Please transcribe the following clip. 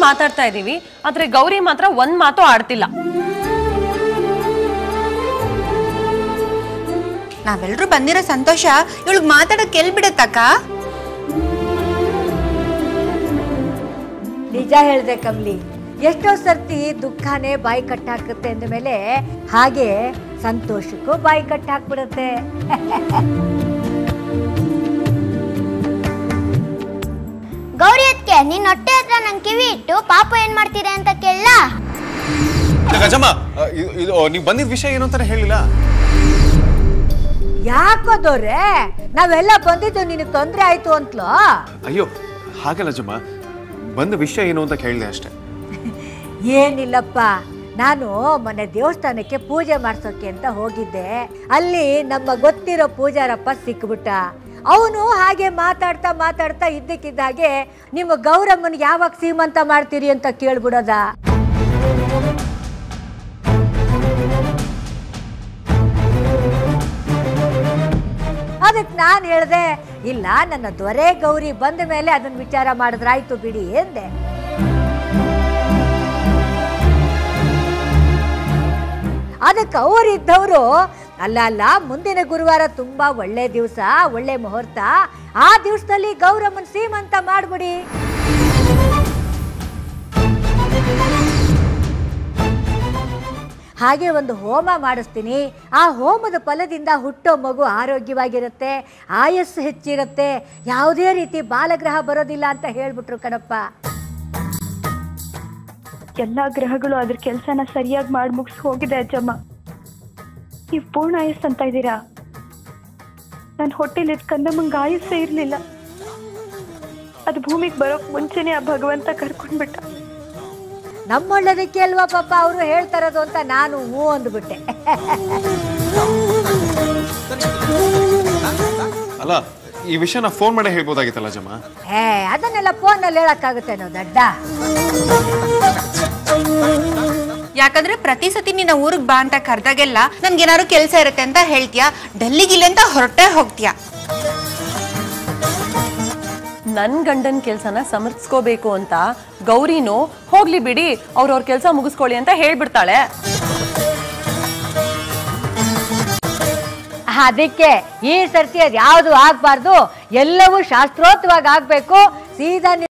ಮಾತಾಡ್ತಾ ಇದೀವಿ ಆದ್ರೆ ಗೌರಿ ಮಾತ್ರ ಒಂದ್ ಮಾತು ಆಡ್ತಿಲ್ಲ ನಾವೆಲ್ಲರೂ ಬಂದಿರೋ ಸಂತೋಷ ಇವಳಿಗೆ ಮಾತಾಡೋಕೆ ಕೇಳ್ಬಿಡತ್ತಕ್ಕ ನಿಜ ಹೇಳ್ದೆ ಕಮ್ಲಿ ಎಷ್ಟೋ ಸರ್ತಿ ದುಃಖನೇ ಬಾಯಿ ಕಟ್ಟಾಕುತ್ತೆ ಅಂದ ಮೇಲೆ ಹಾಗೆ ಸಂತೋಷಕ್ಕೂ ಬಾಯಿ ಕಟ್ಟಾಕ್ಬಿಡುತ್ತೆ ಗೌರಿ ಅದ್ಕೆ ನಿನ್ ಹೊಟ್ಟೆ ಹತ್ರ ನನ್ ಕಿವಿ ಇಟ್ಟು ಪಾಪ ಏನ್ ಮಾಡ್ತೀರಾ ಅಂತ ಕೇಳ ಗಜಮ್ಮ ಆ, ಇದು- ಇದು ನೀವು ಬಂದಿದ್ದ ವಿಷಯ ಏನು ಅಂತಾನೆ ಹೇಳಿಲ್ಲ ಯಾಕೋದೋರೆ ನಾವೆಲ್ಲ ಬಂದಿದ್ದು ನಿನಗೆ ತೊಂದರೆ ಆಯ್ತು ಅಂತಲೋ ಅಯ್ಯೋ ಹಾಗಲ್ಲ ಜಮ್ಮ ಬಂದ ವಿಷಯ ಏನು ಅಂತ ಕೇಳಿದೆ ಅಷ್ಟೇ ಏನಿಲ್ಲಪ್ಪ ನಾನು ಮೊನ್ನೆ ದೇವಸ್ಥಾನಕ್ಕೆ ಪೂಜೆ ಮಾಡ್ಸೋಕೆ ಅಂತ ಹೋಗಿದ್ದೆ ಅಲ್ಲಿ ನಮ್ಮ ಗೊತ್ತಿರೋ ಪೂಜಾರಪ್ಪ ಸಿಕ್ಬಿಟ್ಟ ಅವನು ಹಾಗೆ ಮಾತಾಡ್ತಾ ಮಾತಾಡ್ತಾ ಇದ್ದಕ್ಕಿದ್ದ ಹಾಗೆ ನಿಮ್ಮ ಗೌರಮ್ಮನ ಯಾವಾಗ ಸೀಮಂತ ಮಾಡ್ತೀರಿ ಅಂತ ಕೇಳ್ಬಿಡೋದ ಅದಕ್ಕೆ ನಾನು ಹೇಳ್ದೆ ಇಲ್ಲ ನನ್ನ ದೊರೆ ಗೌರಿ ಬಂದ ಮೇಲೆ ಅದನ್ನ ವಿಚಾರ ಮಾಡಿದ್ರಾಯ್ತು ಬಿಡಿ ಎಂದೆ ಅದಕ್ಕೆ ಅವರಿದ್ದವರು ಅಲ್ಲ ಅಲ್ಲ ಮುಂದಿನ ಗುರುವಾರ ತುಂಬಾ ಒಳ್ಳೆ ದಿವಸ ಒಳ್ಳೆ ಮುಹೂರ್ತ ಆ ದಿವಸದಲ್ಲಿ ಗೌರಮ್ಮನ್ ಸೀಮಂತ ಮಾಡ್ಬಿಡಿ ಹಾಗೆ ಒಂದು ಹೋಮ ಮಾಡಿಸ್ತೀನಿ ಆ ಹೋಮದ ಫಲದಿಂದ ಹುಟ್ಟೋ ಮಗು ಆರೋಗ್ಯವಾಗಿರುತ್ತೆ ಆಯಸ್ಸು ಹೆಚ್ಚಿರುತ್ತೆ ಯಾವುದೇ ರೀತಿ ಬಾಲಗ್ರಹ ಬರೋದಿಲ್ಲ ಅಂತ ಹೇಳ್ಬಿಟ್ರು ಕಣಪ್ಪ ಎಲ್ಲಾ ಗ್ರಹಗಳು ಅದ್ರ ಕೆಲಸನ ಸರಿಯಾಗಿ ಮಾಡಿ ಮುಗಿಸ್ ಹೋಗಿದೆ ಅಜ್ಜಮ್ಮ ನೀವು ಪೂರ್ಣ ಆಯಸ್ ಅಂತ ಇದ್ದೀರಾ ನನ್ನ ಹೊಟ್ಟೆಲಿದ್ ಕಂದಮ್ಮಂಗೆ ಆಯಸ್ಸೇ ಇರಲಿಲ್ಲ ಅದು ಭೂಮಿಗೆ ಬರೋಕ್ ಮುಂಚೆನೆ ಆ ಭಗವಂತ ಕರ್ಕೊಂಡ್ಬಿಟ್ಟ ನಮ್ಮೊಳ್ಳದಕ್ಕೆ ಅಲ್ವಾ ಪಾಪ ಅವರು ಹೇಳ್ತಾರದು ಅಂತ ನಾನು ಹ್ಞೂ ಅಂದ್ಬಿಟ್ಟೆ ಅಲ್ಲ ಈ ವಿಷಯನ ಫೋನ್ ಮಾಡಿ ಹೇಳ್ಬೋದಾಗಿತ್ತಲ್ಲ ಜಮ್ಮ ಏ ಅದನ್ನೆಲ್ಲ ಫೋನಲ್ಲಿ ಹೇಳಕ್ಕಾಗುತ್ತೇನೋ ದಡ್ಡ ಯಾಕಂದ್ರೆ ಪ್ರತಿ ಸತಿ ನಿನ್ನ ಊರಿಗೆ ಬಾ ಅಂತ ಕರೆದಾಗೆಲ್ಲ ನನ್ಗೇನಾದ್ರು ಕೆಲಸ ಇರುತ್ತೆ ಅಂತ ಹೇಳ್ತೀಯಾ ಡೆಲ್ಲಿಗಿಲ್ಲ ಅಂತ ಹೊರಟೆ ಹೋಗ್ತೀಯಾ ನನ್ ಗಂಡನ್ ಕೆಲ್ಸನ ಸಮರ್ಥಿಸ್ಕೋಬೇಕು ಅಂತ ಗೌರಿನೂ ಹೋಗ್ಲಿ ಬಿಡಿ ಅವ್ರವ್ರ ಕೆಲಸ ಮುಗಿಸ್ಕೊಳ್ಳಿ ಅಂತ ಹೇಳ್ಬಿಡ್ತಾಳೆ ಅದಕ್ಕೆ ಈ ಸರ್ತಿ ಅದು ಯಾವುದು ಆಗ್ಬಾರ್ದು ಎಲ್ಲವೂ ಶಾಸ್ತ್ರೋಕ್ತವಾಗಿ ಆಗ್ಬೇಕು ಸೀದಾ